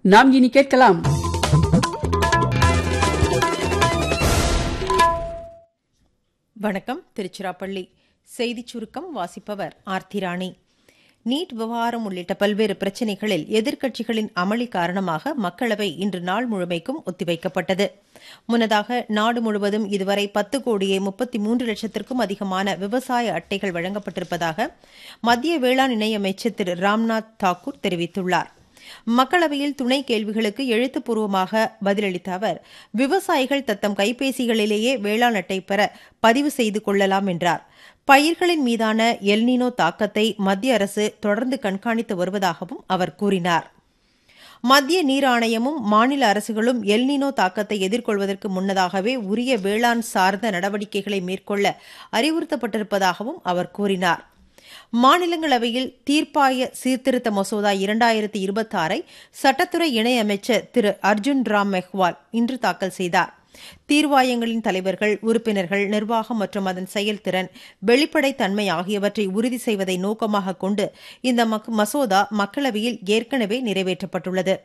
நாம் இனி கேட்கலாம் வணக்கம் திருச்சிராப்பள்ளி செய்திச் சுருக்கம் வாசிப்பவர் ஆர்த்திராணி நீட் விவகாரம் உள்ளிட்ட பல்வேறு பிரச்சினைகளில் எதிர்க்கட்சிகளின் அமளி காரணமாக மக்களவை இன்று நாள் முழுமைக்கும் ஒத்திவைக்கப்பட்டது முன்னதாக நாடு முழுவதும் இதுவரை பத்து கோடியே முப்பத்தி மூன்று லட்சத்திற்கும் அதிகமான விவசாய அட்டைகள் வழங்கப்பட்டிருப்பதாக மத்திய வேளாண் இணையமைச்சர் திரு ராம்நாத் தாக்கூர் தெரிவித்துள்ளார் மக்களவையில் துணை கேள்விகளுக்கு எழுத்துப்பூர்வமாக பதிலளித்த அவர் விவசாயிகள் தத்தம் கைபேசிகளிலேயே வேளாண் அட்டை பெற பதிவு செய்து கொள்ளலாம் என்றார் பயிர்களின் மீதான எல்னினோ தாக்கத்தை மத்திய அரசு தொடர்ந்து கண்காணித்து வருவதாகவும் அவர் கூறினார் மத்திய நீர் ஆணையமும் மாநில அரசுகளும் எல்னினோ தாக்கத்தை எதிர்கொள்வதற்கு முன்னதாகவே உரிய வேளாண் சார்ந்த நடவடிக்கைகளை மேற்கொள்ள அறிவுறுத்தப்பட்டிருப்பதாகவும் அவர் கூறினார் மாநிலங்களவையில் தீர்ப்பாய சீர்திருத்த மசோதா இரண்டாயிரத்தி இருபத்தி ஆறை சட்டத்துறை இணையமைச்சர் திரு அர்ஜுன் ராம் மெஹ்வால் இன்று தாக்கல் செய்தார் தீர்வாயங்களின் தலைவர்கள் உறுப்பினர்கள் நிர்வாகம் மற்றும் அதன் செயல்திறன் வெளிப்படைத்தன்மை ஆகியவற்றை உறுதி செய்வதை நோக்கமாக கொண்டு இந்த மசோதா மக்களவையில் ஏற்கனவே நிறைவேற்றப்பட்டுள்ளது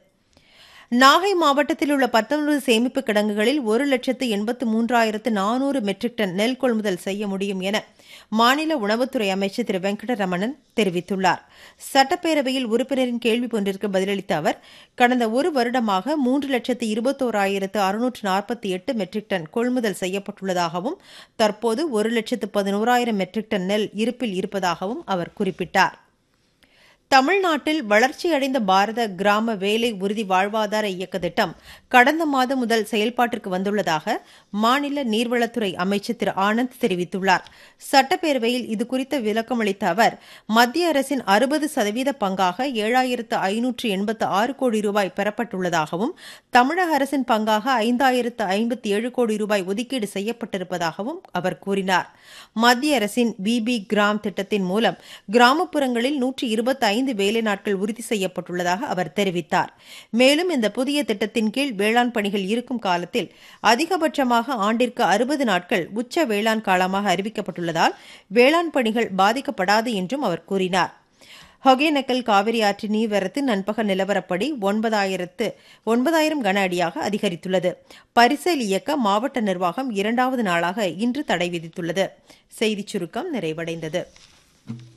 நாகை மாவட்டத்தில் உள்ள பத்தொன்பது சேமிப்பு கிடங்குகளில் ஒரு லட்சத்து எண்பத்து மூன்றாயிரத்து நானூறு மெட்ரிக் டன் நெல் கொள்முதல் செய்ய முடியும் என மாநில உணவுத்துறை அமைச்சர் திரு வெங்கடரமணன் தெரிவித்துள்ளார் சட்டப்பேரவையில் உறுப்பினரின் கேள்வி ஒன்றிற்கு பதிலளித்த அவர் கடந்த ஒரு வருடமாக மூன்று லட்சத்து இருபத்தோராயிரத்து அறுநூற்று நாற்பத்தி எட்டு மெட்ரிக் டன் கொள்முதல் செய்யப்பட்டுள்ளதாகவும் தற்போது ஒரு லட்சத்து பதினோராயிரம் மெட்ரிக் டன் நெல் இருப்பில் இருப்பதாகவும் அவர் குறிப்பிட்டார் தமிழ்நாட்டில் வளர்ச்சியடைந்த பாரத கிராம வேலை உறுதி வாழ்வாதார இயக்க திட்டம் கடந்த மாதம் முதல் செயல்பாட்டிற்கு வந்துள்ளதாக மாநில நீர்வளத்துறை அமைச்சர் திரு ஆனந்த் தெரிவித்துள்ளார் சட்டப்பேரவையில் இதுகுறித்த விளக்கமளித்த அவர் மத்திய அரசின் அறுபது சதவீத பங்காக ஏழாயிரத்து ஐநூற்று எண்பத்து ஆறு கோடி ரூபாய் பெறப்பட்டுள்ளதாகவும் தமிழக அரசின் பங்காக ஐந்தாயிரத்து ஐம்பத்தி ஏழு கோடி ரூபாய் ஒதுக்கீடு செய்யப்பட்டிருப்பதாகவும் அவர் கூறினார் மத்திய அரசின் பிபி கிராம் திட்டத்தின் மூலம் கிராமப்புறங்களில் நூற்றி இருபத்தி ஐந்து வேலை நாட்கள் உறுதி செய்யப்பட்டுள்ளதாக அவர் தெரிவித்தார் மேலும் இந்த புதிய திட்டத்தின் கீழ் வேளாண் பணிகள் இருக்கும் காலத்தில் அதிகபட்சமாக ஆண்டிற்கு அறுபது நாட்கள் உச்ச வேளாண் காலமாக அறிவிக்கப்பட்டுள்ளதால் வேளாண் பணிகள் பாதிக்கப்படாது என்றும் அவர் கூறினார் ஒகேனக்கல் காவிரி ஆற்றின் நீர்வரத்து நண்பகல் நிலவரப்படி ஒன்பதாயிரத்து ஒன்பதாயிரம் கன அடியாக அதிகரித்துள்ளது பரிசல் இயக்க மாவட்ட நிர்வாகம் இரண்டாவது நாளாக இன்று தடை விதித்துள்ளது செய்திச் சுருக்கம் நிறைவடைந்தது